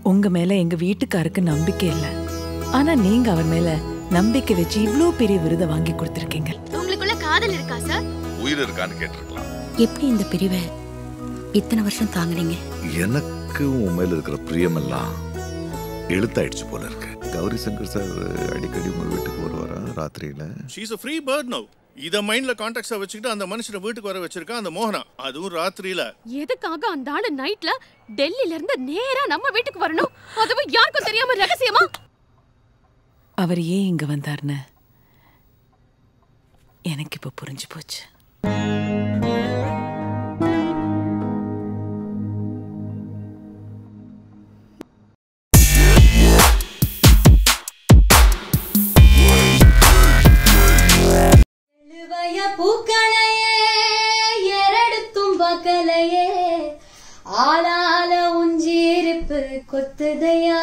உங்க மேல எங்க வீட்டுக்காருக்கு நம்பிக்கை இல்ல ஆனா நீங்க அவர் மேல நம்பிக்கை வச்சு இவ்ளோ பெரிய விருதை வாங்கி கொடுத்திருக்கீங்க உங்களுக்குள்ள காதல் இருக்கா சார் உயிர் இருக்கான்னு கேட்டிருக்கலாம் எப்படி இந்த பிரிவை இத்தனை வருஷம் தாங்குனீங்க எனக்கு உன் மேல இருக்கிற பிரியமெல்லாம் எழுத்தாயிடுச்சு போல இருக்கு கௌரி சங்கர் சார் அடிக்கடி உங்க வீட்டுக்கு வருவாரா ராத்திரியில she's a free bird now இத மைண்ட்ல கான்டாக்ட்ஸா வச்சுக்கிட்டு அந்த மனுஷனை வீட்டுக்கு வர வச்சிருக்கான் அந்த மோகனா அதுவும் ராத்திரியில எதுக்காக அந்த ஆளு நைட்ல டெல்லில இருந்து நேரா நம்ம வீட்டுக்கு வரணும் அதுவும் யாருக்கும் தெரியாம ரகசியமா அவர் ஏன் இங்க வந்தார்னு எனக்கு இப்ப புரிஞ்சு போச்சு எழுவய பூக்களையே எரடுத்தும் பக்கலையே ஆளால உஞ்சீரிப்பு கொத்துதையா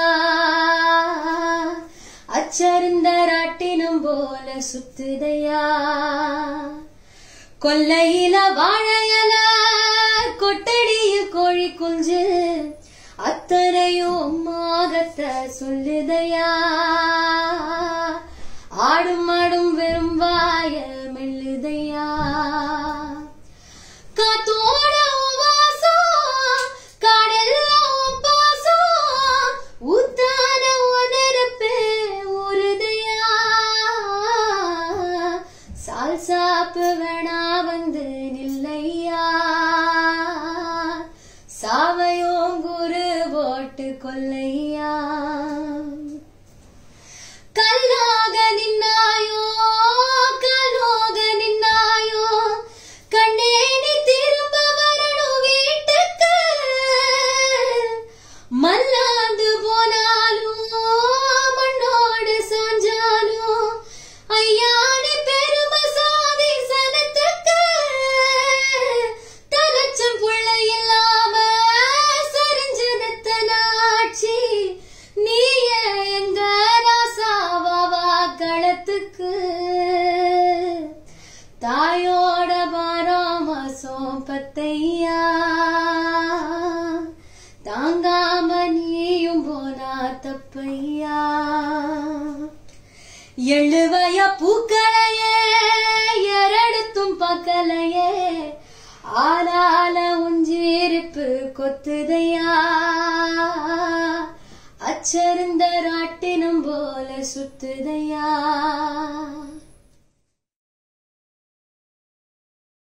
அச்சருந்த ராட்டினம் போல சுத்துதையா கொல்லையில வாழையல கொட்டடியில் கோழி குஞ்சு அத்தனையும் மாகத்தை சொல்லுதையா ஆடும் ஆடும் விரும்பாய மெல்லுதையா காத்தோட வாசம் காடெல்லாம் பாசம் ஊத்தான உணரப்பு உருதையா சால் சாப்பு வேணா வந்து நில்லையா சாவையும் குரு போட்டு கொல்லையா கல்லாக நின்னாயோ கல்லோக நின்னாயோ கண்ணே நீ திரும்ப வரணும் வீட்டுக்கு மல்லாந்து போனாலும் மண்ணோடு சாஞ்சாலும் ஐயாடி பெருமை சாதி சனத்துக்கு தலைச்சம் புள்ள இல்லாம சரிஞ்சனத்தனாட்சி நீய எங்க ராசாவா களத்துக்கு தாயோட பாராமசம் பத்தையா தாங்காம நீயும் போனா தப்பையா எழுவைய பூக்களையே எரடுத்தும் பக்கலையே ஆளால உஞ்சீரிப்பு கொத்துதையா அச்சருந்த ராட்டினம் போல சுத்துதையா